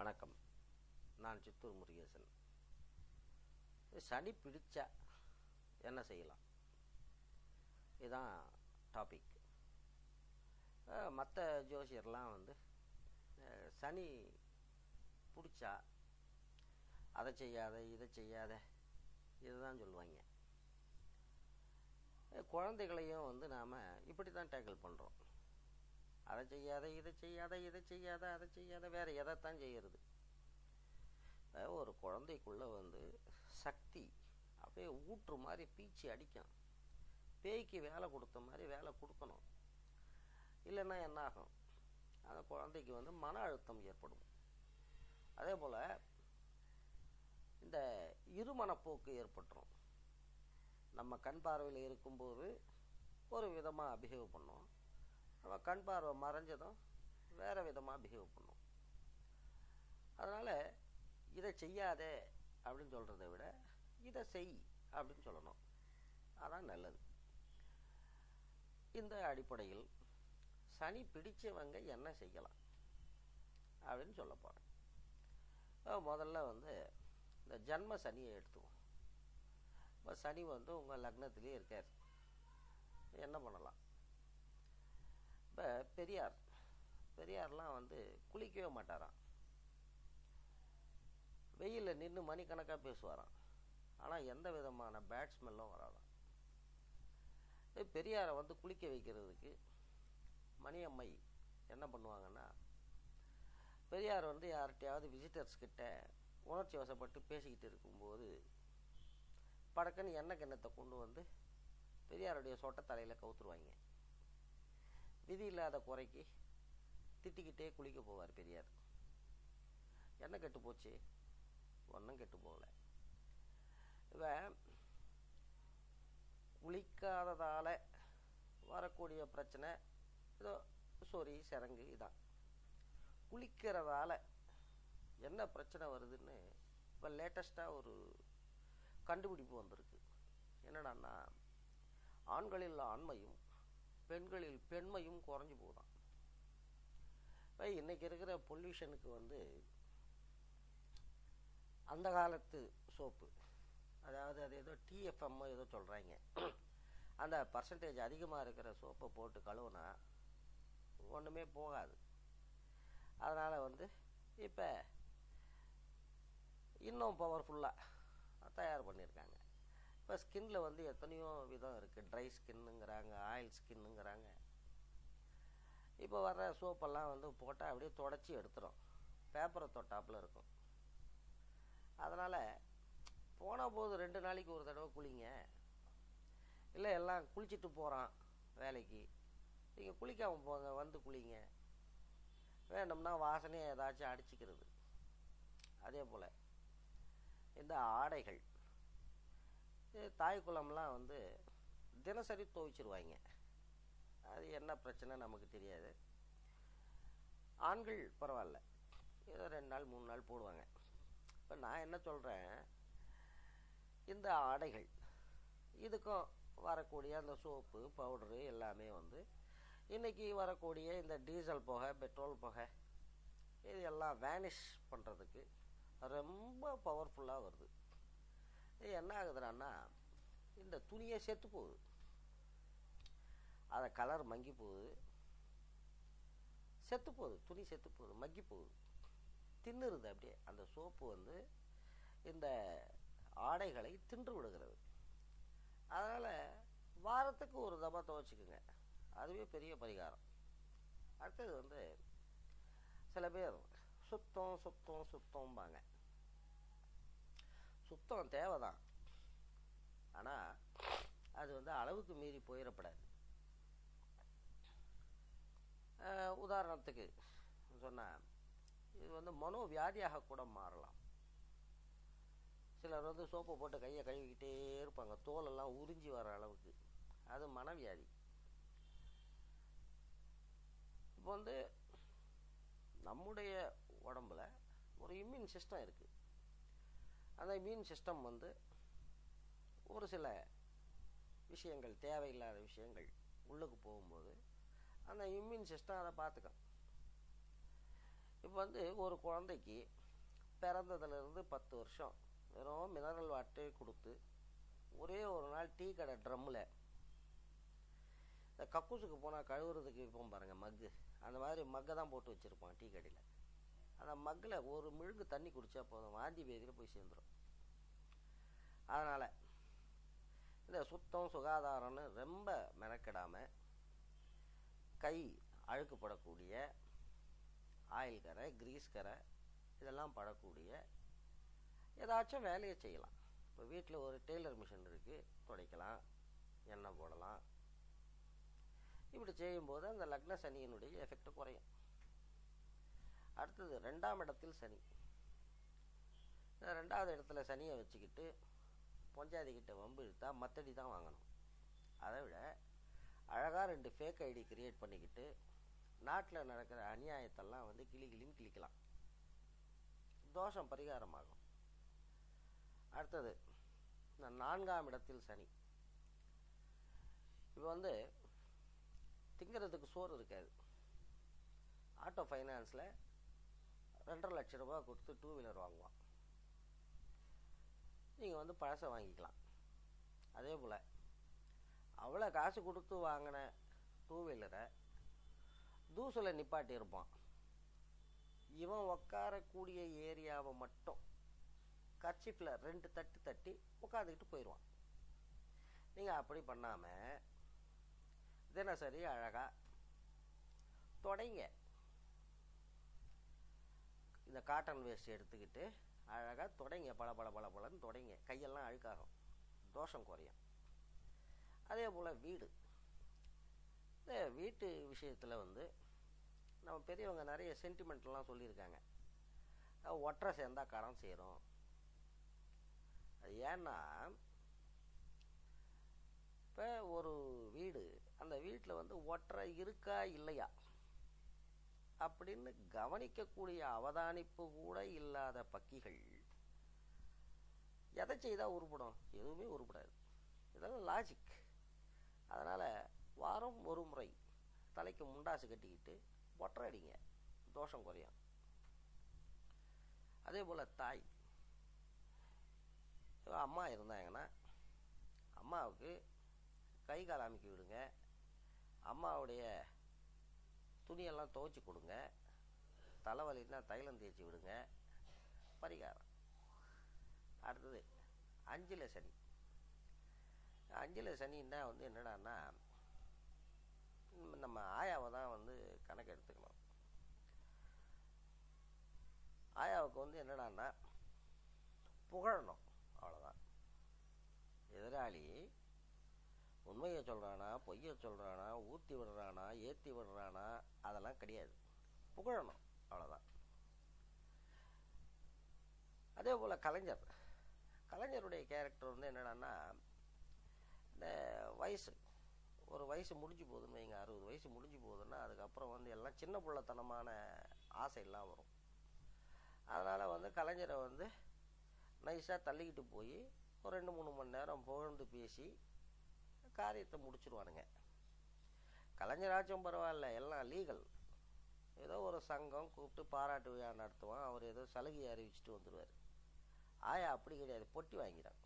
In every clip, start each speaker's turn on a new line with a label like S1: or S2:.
S1: வணக்கம் நான் சித்தூர் முருகேசன் சனி பிடிச்சா என்ன செய்யலாம் இதுதான் டாபிக் மற்ற ஜோசியர்லாம் வந்து அஹ், சனி பிடிச்சா அதை செய்யாத இதை செய்யாத இதுதான் சொல்லுவாங்க அஹ், குழந்தைகளையும் வந்து நாம் இப்படி தான் டேக்கிள் பண்ணுறோம் அதை செய்யாத இதை செய்யாத இதை செய்யாத அதை செய்யாத வேற எதைத்தான் செய்யறது அஹ் ஒரு குழந்தைக்குள்ள வந்து சக்தி அப்படியே ஊற்று மாதிரி பீச்சி அடிக்கும் பேய்க்கு வேலை கொடுத்த மாதிரி வேலை கொடுக்கணும் இல்லைன்னா என்ன ஆகும் அந்த குழந்தைக்கு வந்து மன அழுத்தம் ஏற்படும் அதே போல் இந்த இருமனப்போக்கு ஏற்பட்டுரும் நம்ம கண் பார்வையில் இருக்கும்போது ஒரு விதமாக பிஹேவ் பண்ணோம் நம்ம கண் பார்வை மறைஞ்சதும் வேறு விதமாக பிஹேவ் பண்ணும் அதனால் இதை செய்யாதே அப்படின்னு சொல்கிறத விட இதை செய் அப்படின்னு சொல்லணும் அதான் நல்லது இந்த அடிப்படையில் சனி பிடிச்சவங்க என்ன செய்யலாம் அப்படின்னு சொல்ல போகிறேன் முதல்ல வந்து இந்த ஜன்ம சனியை எடுத்துக்குவோம் இப்போ சனி வந்து உங்கள் லக்னத்திலே இருக்கார் என்ன பண்ணலாம் இப்போ பெரியார் பெரியார்லாம் வந்து குளிக்கவே மாட்டாராம் வெயிலில் நின்று மணிக்கணக்காக பேசுவாராம் ஆனால் எந்த விதமான பேட் ஸ்மெல்லும் வராதாம் இது பெரியாரை வந்து குளிக்க வைக்கிறதுக்கு மணியம்மை என்ன பண்ணுவாங்கன்னா பெரியார் வந்து யார்கிட்டயாவது விசிட்டர்ஸ் கிட்ட உணர்ச்சி வசப்பட்டு பேசிக்கிட்டு இருக்கும்போது படக்குன்னு எண்ணெய் கிண்ணத்தை கொண்டு வந்து பெரியாருடைய சொட்ட தலையில் கவுத்துருவாங்க விதி இல்லாத குறைக்கு திட்டிக்கிட்டே குளிக்க போவார் பெரியார் என்ன கெட்டு போச்சு ஒன்றும் கெட்டு போகல இவன் குளிக்காததால் வரக்கூடிய பிரச்சனை ஏதோ சொறி சிரங்கு இதான் குளிக்கிறதால என்ன பிரச்சனை வருதுன்னு இப்போ லேட்டஸ்ட்டாக ஒரு கண்டுபிடிப்பு வந்திருக்கு என்னடான்னா ஆண்களில் ஆண்மையும் பெண்களில் பெண்மையும் குறைஞ்சு போகுதாம் இப்போ இன்றைக்கி இருக்கிற பொல்யூஷனுக்கு வந்து அந்த காலத்து சோப்பு அதாவது அது ஏதோ டிஎஃப்எம் ஏதோ சொல்கிறாங்க அந்த பர்சன்டேஜ் அதிகமாக இருக்கிற சோப்பை போட்டு கழுவுனா ஒன்றுமே போகாது அதனால் வந்து இப்போ இன்னும் பவர்ஃபுல்லாக தயார் பண்ணியிருக்காங்க இப்போ ஸ்கின்ல வந்து எத்தனையோ விதம் இருக்குது ட்ரை ஸ்கின்னுங்கிறாங்க ஆயில் ஸ்கின்னுங்கிறாங்க இப்போ வர்ற சோப்பெல்லாம் வந்து போட்டால் அப்படியே தொடச்சி எடுத்துரும் பேப்பரை தொட்டாப்பில் இருக்கும் அதனால் போன போது ரெண்டு நாளைக்கு ஒரு தடவை குளிங்க இல்லை எல்லாம் குளிச்சுட்டு போகிறான் வேலைக்கு நீங்கள் குளிக்காமல் போங்க வந்து குளிங்க வேணும்னா வாசனையை ஏதாச்சும் அடிச்சுக்கிறது அதே போல் இந்த ஆடைகள் இது தாய் குளம்லாம் வந்து தினசரி துவைச்சிருவாங்க அது என்ன பிரச்சனை நமக்கு தெரியாது ஆண்கள் பரவாயில்ல ஏதோ ரெண்டு நாள் மூணு நாள் போடுவாங்க இப்போ நான் என்ன சொல்கிறேன் இந்த ஆடைகள் இதுக்கும் வரக்கூடிய அந்த சோப்பு பவுடரு எல்லாமே வந்து இன்றைக்கி வரக்கூடிய இந்த டீசல் புகை பெட்ரோல் புகை இது எல்லாம் வேனிஷ் பண்ணுறதுக்கு ரொம்ப பவர்ஃபுல்லாக வருது இது என்ன ஆகுதுன்னா இந்த துணியை செத்து போகுது அதை கலர் மங்கி போகுது செத்து போகுது துணி செத்து போகுது மக்கி போகுது தின்னுருது அப்படியே அந்த சோப்பு வந்து இந்த ஆடைகளை தின்று விடுகிறது அதனால் வாரத்துக்கு ஒரு தபா துவைச்சிக்குங்க அதுவே பெரிய பரிகாரம் அடுத்தது வந்து சில பேர் சுத்தம் சுத்தம் சுத்தம்பாங்க சுத்தம் தேவைதான் ஆனால் அது வந்து அளவுக்கு மீறி போயிடப்படாது அஹ், உதாரணத்துக்கு சொன்னால் இது வந்து மனோவியாதியாக கூட மாறலாம் சிலர் வந்து சோப்பு போட்டு கையை கழுவிக்கிட்டே இருப்பாங்க தோலெல்லாம் உறிஞ்சி வர அளவுக்கு அது மனவியாதி இப்போ வந்து நம்முடைய உடம்புல ஒரு இம்யூன் சிஸ்டம் இருக்குது அந்த இம்யூன் சிஸ்டம் வந்து ஒரு சில விஷயங்கள் தேவையில்லாத விஷயங்கள் உள்ளுக்கு போகும்போது அந்த இம்யூன் சிஸ்டம் அதை பார்த்துக்கும் இப்போ வந்து ஒரு குழந்தைக்கு பிறந்ததுலேருந்து பத்து வருஷம் வெறும் மினரல் வாட்டரே கொடுத்து ஒரே ஒரு நாள் டீ கடை ட்ரம்மில் இந்த கக்கூசுக்கு போனால் கழுவுறதுக்கு வைப்போம் பாருங்கள் மக்கு அந்த மாதிரி மக்கை தான் போட்டு வச்சுருப்பான் டீ கடையில் அந்த மக்கில் ஒரு மிழுங்கு தண்ணி குடித்தா போதும் வாந்தி பேதியில் போய் சேர்ந்துடும் அதனால் இந்த சுத்தம் சுகாதாரம்னு ரொம்ப மெனக்கெடாமல் கை அழுக்குப்படக்கூடிய ஆயில் கரை கிரீஸ் கரை இதெல்லாம் படக்கூடிய ஏதாச்சும் வேலையை செய்யலாம் இப்போ வீட்டில் ஒரு டெய்லர் மிஷின் இருக்குது துடைக்கலாம் எண்ணெய் போடலாம் இப்படி செய்யும்போது அந்த லக்ன சனியினுடைய எஃபெக்ட் குறையும் அடுத்தது ரெண்டாம் இடத்தில் சனி இந்த ரெண்டாவது இடத்துல சனியை வச்சுக்கிட்டு பொஞ்சாதிக்கிட்ட வம்பு இழுத்தா மத்தடி தான் வாங்கணும் அதை விட அழகாக ரெண்டு ஃபேக் ஐடி கிரியேட் பண்ணிக்கிட்டு நாட்டில் நடக்கிற அநியாயத்தெல்லாம் வந்து கிளி கிளின்னு கிளிக்கலாம் தோஷம் பரிகாரமாகும் அடுத்தது இந்த நான்காம் இடத்தில் சனி இப்போ வந்து திங்கிறதுக்கு சோறு இருக்காது ஆட்டோ ஃபைனான்ஸில் ரெண்டரை லட்ச ரூபா கொடுத்து டூ வீலர் வாங்குவான் நீங்கள் வந்து பழசை வாங்கிக்கலாம் அதே போல் அவ்வளோ காசு கொடுத்து வாங்கின டூ வீலரை தூசில் நிப்பாட்டி இருப்பான் இவன் உட்காரக்கூடிய ஏரியாவை மட்டும் கர்ச்சிஃபில் ரெண்டு தட்டு தட்டி உட்காந்துக்கிட்டு போயிடுவான் நீங்கள் அப்படி பண்ணாமல் தினசரி அழகாக தொடைங்க இந்த காட்டன் வேஸ்ட் எடுத்துக்கிட்டு அழகாக தொடைங்க பல பல பல பலன்னு தொடைங்க கையெல்லாம் அழுக்காகும் தோஷம் குறையும் அதே போல் வீடு இந்த வீட்டு விஷயத்தில் வந்து நம்ம பெரியவங்க நிறைய சென்டிமெண்ட்லாம் சொல்லியிருக்காங்க ஒற்றை சேர்ந்தா கடன் சேரும் அது ஏன்னா இப்போ ஒரு வீடு அந்த வீட்டில் வந்து ஒற்றை இருக்கா இல்லையா அப்படின்னு கவனிக்கக்கூடிய அவதானிப்பு கூட இல்லாத பக்கிகள் எதை செய்தால் உருப்படும் எதுவுமே உருப்படாது இதெல்லாம் லாஜிக் அதனால் வாரம் ஒரு முறை தலைக்கு முண்டாசு கட்டிக்கிட்டு ஒற்றை அடிங்க தோஷம் குறையும் அதே போல் தாய் அம்மா இருந்தாங்கன்னா அம்மாவுக்கு கை கால் அமைக்கி விடுங்க அம்மாவுடைய துணியெல்லாம் துவைச்சி கொடுங்க தலைவலின்னா தைலம் தேய்ச்சி விடுங்க பரிகாரம் அடுத்தது அஞ்சில் சனி அஞ்சில் சனின்னா வந்து என்னடான்னா நம்ம ஆயாவை தான் வந்து கணக்கு எடுத்துக்கணும் ஆயாவுக்கு வந்து என்னடான்னா புகழணும் அவ்வளோதான் எதிராளி உண்மையை சொல்கிறானா பொய்யை சொல்கிறானா ஊற்றி விடுறானா ஏற்றி விடுறானா அதெல்லாம் கிடையாது புகழணும் அவ்வளோதான் அதே போல் கலைஞர் கலைஞருடைய கேரக்டர் வந்து என்னடான்னா இந்த வயசு ஒரு வயசு முடிஞ்சு போகுதுன்னு வைங்க அறுபது வயசு முடிஞ்சு போகுதுன்னா அதுக்கப்புறம் வந்து எல்லாம் சின்ன பிள்ளைத்தனமான ஆசையெல்லாம் வரும் அதனால் வந்து கலைஞரை வந்து நைஸாக தள்ளிக்கிட்டு போய் ஒரு ரெண்டு மூணு மணி நேரம் புகழ்ந்து பேசி காரியத்தை முடிச்சிருவானுங்க கலைஞராச்சும் பரவாயில்ல எல்லாம் லீகல் ஏதோ ஒரு சங்கம் கூப்பிட்டு பாராட்டு விழா நடத்துவான் அவர் ஏதோ சலுகையை அறிவிச்சிட்டு வந்துடுவார் ஆயா அப்படி கிடையாது பொட்டி வாங்கிறான்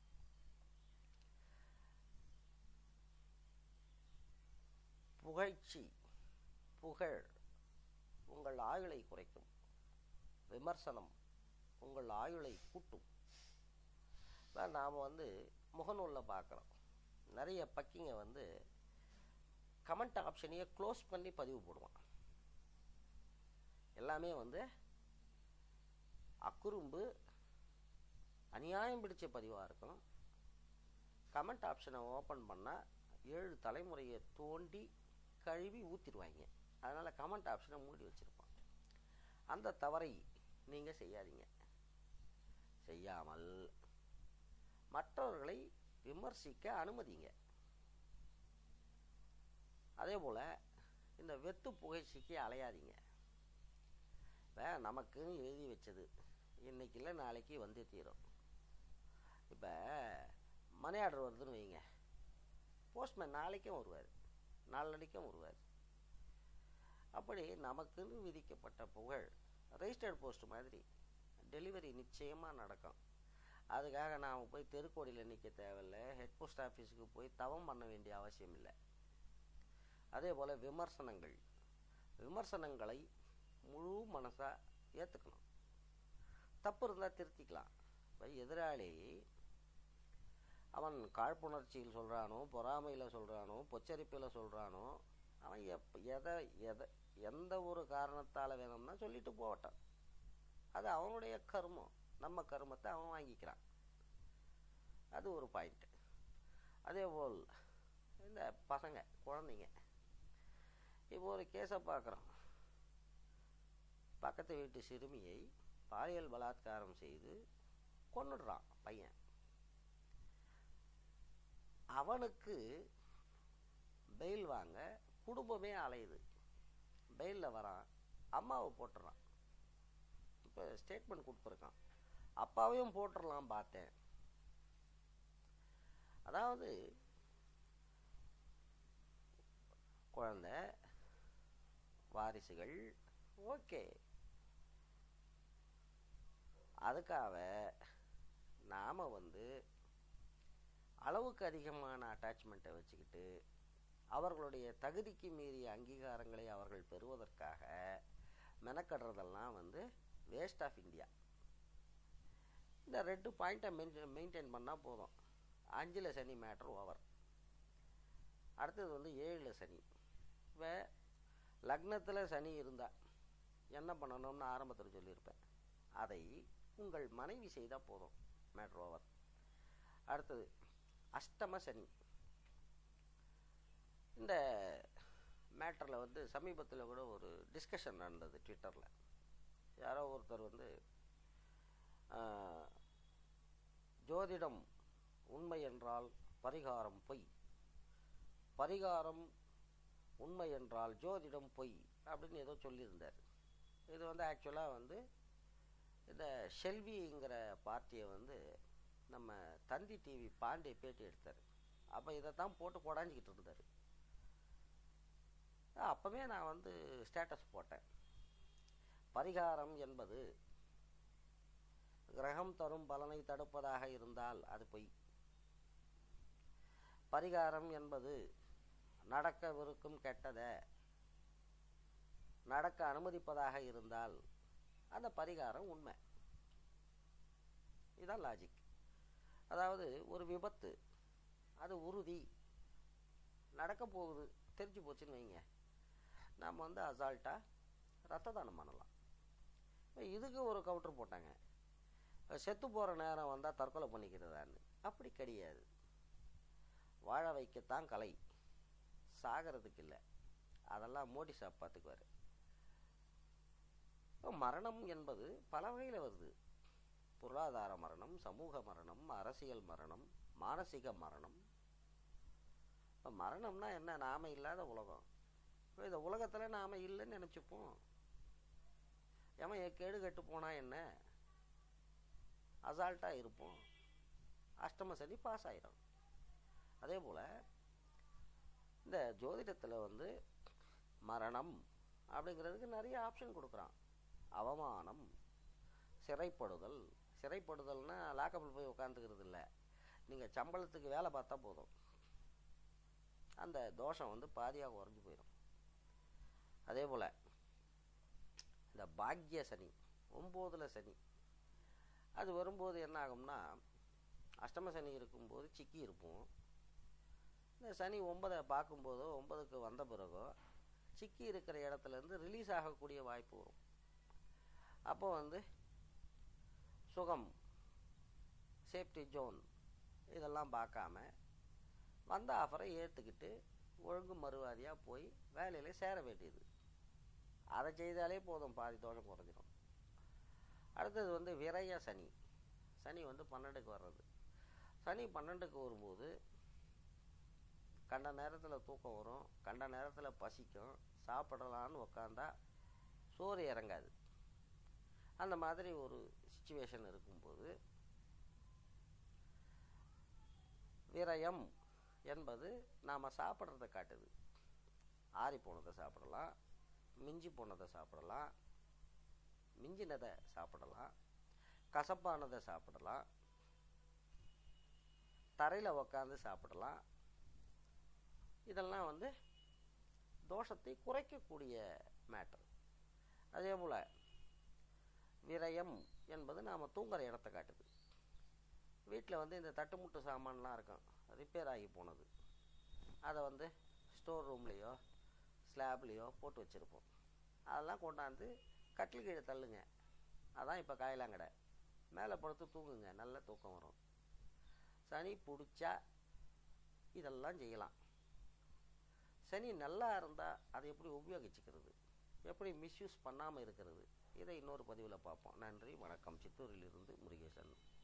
S1: புகழ்ச்சி புகழ் உங்கள் ஆயுளை குறைக்கும் விமர்சனம் உங்கள் ஆயுளை கூட்டும் நாம் வந்து முகநூலில் பார்க்குறோம் நிறைய பக்கிங்க வந்து கமெண்ட் ஆப்ஷனையே க்ளோஸ் பண்ணி பதிவு போடுவான் எல்லாமே வந்து அக்குறும்பு அநியாயம் பிடிச்ச பதிவாக இருக்கும் கமெண்ட் ஆப்ஷனை ஓப்பன் பண்ணால் ஏழு தலைமுறையை தோண்டி கழுவி ஊற்றிடுவாங்க அதனால் கமெண்ட் ஆப்ஷனை மூடி வச்சுருப்பான் அந்த தவறை நீங்கள் செய்யாதீங்க செய்யாமல் மற்றவர்களை விமர்சிக்க அனுமதிங்க அதே போல் இந்த வெத்து புகழ்ச்சிக்கு அலையாதீங்க இப்போ நமக்குன்னு எழுதி வச்சது இன்னைக்கு இல்லை நாளைக்கு வந்து தீரும் இப்போ மணி ஆர்டர் வருதுன்னு வைங்க போஸ்ட்மேன் நாளைக்கும் வருவார் நாளடிக்கும் வருவார் அப்படி நமக்குன்னு விதிக்கப்பட்ட புகழ் ரெஜிஸ்டர்ட் போஸ்ட் மாதிரி டெலிவரி நிச்சயமாக நடக்கும் அதுக்காக நாம் போய் தெருக்கோடியில் நிற்க தேவையில்லை ஹெட் போஸ்ட் ஆஃபீஸுக்கு போய் தவம் பண்ண வேண்டிய அவசியம் இல்லை அதே போல் விமர்சனங்கள் விமர்சனங்களை முழு மனசாக ஏற்றுக்கணும் தப்பு இருந்தால் திருத்திக்கலாம் இப்போ எதிராளி அவன் காழ்ப்புணர்ச்சியில் சொல்கிறானோ பொறாமையில் சொல்கிறானோ பொச்சரிப்பில் சொல்கிறானோ அவன் எப் எதை எதை எந்த ஒரு காரணத்தால் வேணும்னா சொல்லிட்டு போகட்டான் அது அவனுடைய கர்மம் நம்ம கர்மத்தை அவன் வாங்கிக்கிறான் அது ஒரு பாயிண்ட் அதே போல் இந்த பசங்க குழந்தைங்க இப்போ ஒரு கேஸை பார்க்குறோம் பக்கத்து வீட்டு சிறுமியை பாலியல் பலாத்காரம் செய்து கொன்னுடுறான் பையன் அவனுக்கு பெயில் வாங்க குடும்பமே அலையுது பெயிலில் வரான் அம்மாவை போட்டுறான் இப்போ ஸ்டேட்மெண்ட் கொடுத்துருக்கான் அப்பாவையும் போட்டுடலாம் பார்த்தேன் அதாவது குழந்தை வாரிசுகள் ஓகே அதுக்காக நாம் வந்து அளவுக்கு அதிகமான அட்டாச்மெண்ட்டை வச்சுக்கிட்டு அவர்களுடைய தகுதிக்கு மீறிய அங்கீகாரங்களை அவர்கள் பெறுவதற்காக மெனக்கடுறதெல்லாம் வந்து வேஸ்ட் ஆஃப் இந்தியா இந்த ரெண்டு பாயிண்ட்டை மெயின் மெயின்டைன் பண்ணால் போதும் அஞ்சில் சனி மேட்ரு ஓவர் அடுத்தது வந்து ஏழில் சனி இப்போ லக்னத்தில் சனி இருந்தால் என்ன பண்ணணும்னு ஆரம்பத்தில் சொல்லியிருப்பேன் அதை உங்கள் மனைவி செய்தால் போதும் மேட்ரு ஓவர் அடுத்தது அஷ்டம சனி இந்த மேட்டரில் வந்து சமீபத்தில் கூட ஒரு டிஸ்கஷன் நடந்தது ட்விட்டரில் யாரோ ஒருத்தர் வந்து ஜோதிடம் உண்மை என்றால் பரிகாரம் பொய் பரிகாரம் உண்மை என்றால் ஜோதிடம் பொய் அப்படின்னு ஏதோ சொல்லியிருந்தார் இது வந்து ஆக்சுவலாக வந்து இந்த ஷெல்விங்கிற பார்ட்டியை வந்து நம்ம தந்தி டிவி பாண்டே பேட்டி எடுத்தார் அப்போ இதை தான் போட்டு கொடாஞ்சிக்கிட்டு இருந்தார் அப்போவே நான் வந்து ஸ்டேட்டஸ் போட்டேன் பரிகாரம் என்பது கிரகம் தரும் பலனை தடுப்பதாக இருந்தால் அது பொய் பரிகாரம் என்பது நடக்கவிருக்கும் கெட்டதை நடக்க அனுமதிப்பதாக இருந்தால் அந்த பரிகாரம் உண்மை இதுதான் லாஜிக் அதாவது ஒரு விபத்து அது உறுதி நடக்க போகுது தெரிஞ்சு போச்சுன்னு வைங்க நாம் வந்து அசால்ட்டாக ரத்த தானம் பண்ணலாம் இப்போ இதுக்கு ஒரு கவுண்டர் போட்டாங்க செத்து போகிற நேரம் வந்தால் தற்கொலை பண்ணிக்கிறதான்னு அப்படி கிடையாது வாழ வைக்கத்தான் கலை சாகிறதுக்கு இல்லை அதெல்லாம் மோடி சாப் பார்த்துக்குவார் இப்போ மரணம் என்பது பல வகையில் வருது பொருளாதார மரணம் சமூக மரணம் அரசியல் மரணம் மானசீக மரணம் இப்போ மரணம்னா என்ன நாம இல்லாத உலகம் இப்போ இந்த உலகத்தில் நாம் இல்லைன்னு நினச்சிப்போம் ஏமா என் கேடு கட்டு போனால் என்ன அசால்ட்டாக இருப்போம் அஷ்டம சனி பாஸ் ஆயிரும் அதே போல் இந்த ஜோதிடத்தில் வந்து மரணம் அப்படிங்கிறதுக்கு நிறைய ஆப்ஷன் கொடுக்குறான் அவமானம் சிறைப்படுதல் சிறைப்படுதல்னா லாக்கப்பில் போய் உட்காந்துக்கிறது இல்லை நீங்கள் சம்பளத்துக்கு வேலை பார்த்தா போதும் அந்த தோஷம் வந்து பாதியாக குறைஞ்சி போயிடும் அதே போல் இந்த பாக்ய சனி ஒம்போதில் சனி அது வரும்போது என்ன ஆகும்னா அஷ்டம சனி இருக்கும்போது சிக்கி இருப்போம் இந்த சனி ஒன்பதை பார்க்கும்போதோ ஒன்பதுக்கு வந்த பிறகோ சிக்கி இருக்கிற இடத்துலேருந்து ரிலீஸ் ஆகக்கூடிய வாய்ப்பு வரும் அப்போ வந்து சுகம் சேஃப்டி ஜோன் இதெல்லாம் பார்க்காம வந்த ஆஃபரை ஏற்றுக்கிட்டு ஒழுங்கு மறுவாதியாக போய் வேலையில் சேர வேண்டியது அதை செய்தாலே போதும் பாதி தோஷம் குறைஞ்சிடும் அடுத்தது வந்து விரய சனி சனி வந்து பன்னெண்டுக்கு வர்றது சனி பன்னெண்டுக்கு வரும்போது கண்ட நேரத்தில் தூக்கம் வரும் கண்ட நேரத்தில் பசிக்கும் சாப்பிடலான்னு உக்காந்தா சோறு இறங்காது அந்த மாதிரி ஒரு சுச்சுவேஷன் இருக்கும்போது விரயம் என்பது நாம் சாப்பிட்றத காட்டுது ஆறி போனதை சாப்பிடலாம் மிஞ்சி போனதை சாப்பிடலாம் மிஞ்சி மிஞ்சினதை சாப்பிடலாம் கசப்பானதை சாப்பிடலாம் தரையில் உக்காந்து சாப்பிடலாம் இதெல்லாம் வந்து தோஷத்தை குறைக்கக்கூடிய மேட்டர் அதே போல் விரயம் என்பது நாம் தூங்குற இடத்த காட்டுது வீட்டில் வந்து இந்த தட்டுமுட்டு சாமான்லாம் இருக்கும் ரிப்பேர் ஆகி போனது அதை வந்து ஸ்டோர் ரூம்லேயோ ஸ்லாப்லேயோ போட்டு வச்சுருப்போம் அதெல்லாம் கொண்டாந்து கட்டில் கீழே தள்ளுங்க அதான் இப்போ காயலாங்கடை மேலே படுத்து தூங்குங்க நல்ல தூக்கம் வரும் சனி பிடிச்சா இதெல்லாம் செய்யலாம் சனி நல்லா இருந்தால் அதை எப்படி உபயோகிச்சுக்கிறது எப்படி மிஸ்யூஸ் பண்ணாமல் இருக்கிறது இதை இன்னொரு பதிவில் பார்ப்போம் நன்றி வணக்கம் சித்தூரிலிருந்து முருகேசன்